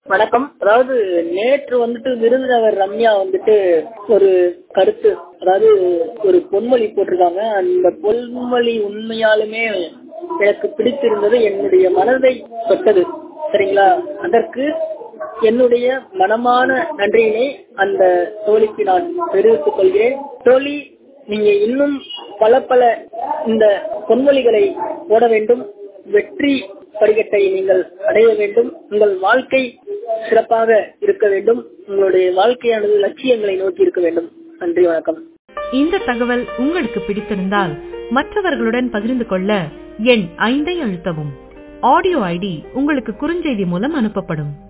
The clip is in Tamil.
வணக்கம் அதாவது நேற்று வந்துட்டு விருதுநகர் ரம்யா வந்துட்டு ஒரு கருத்து அதாவது ஒரு பொன்மொழி போட்டிருக்காங்க அந்த பொன்மொழி உண்மையாலுமே எனக்கு பிடித்திருந்தது என்னுடைய மனதை தொட்டது சரிங்களா அதற்கு என்னுடைய மனமான நன்றியினை அந்த தோழிக்கு நான் தெரிவித்துக் கொள்கிறேன் தோழி நீங்க இன்னும் பல பல இந்த பொன்மொழிகளை போட வேண்டும் வெற்றி படிக்கட்டை நீங்கள் அடைய வேண்டும் உங்கள் வாழ்க்கை சிறப்பாக இருக்க வேண்டும் உங்களுடைய வாழ்க்கையானது லட்சியங்களை நோக்கி இருக்க வேண்டும் நன்றி வணக்கம் இந்த தகவல் உங்களுக்கு பிடித்திருந்தால் மற்றவர்களுடன் பகிர்ந்து கொள்ள எண் ஐந்தை அழுத்தவும் ஆடியோ ஐடி உங்களுக்கு குறுஞ்செய்தி மூலம் அனுப்பப்படும்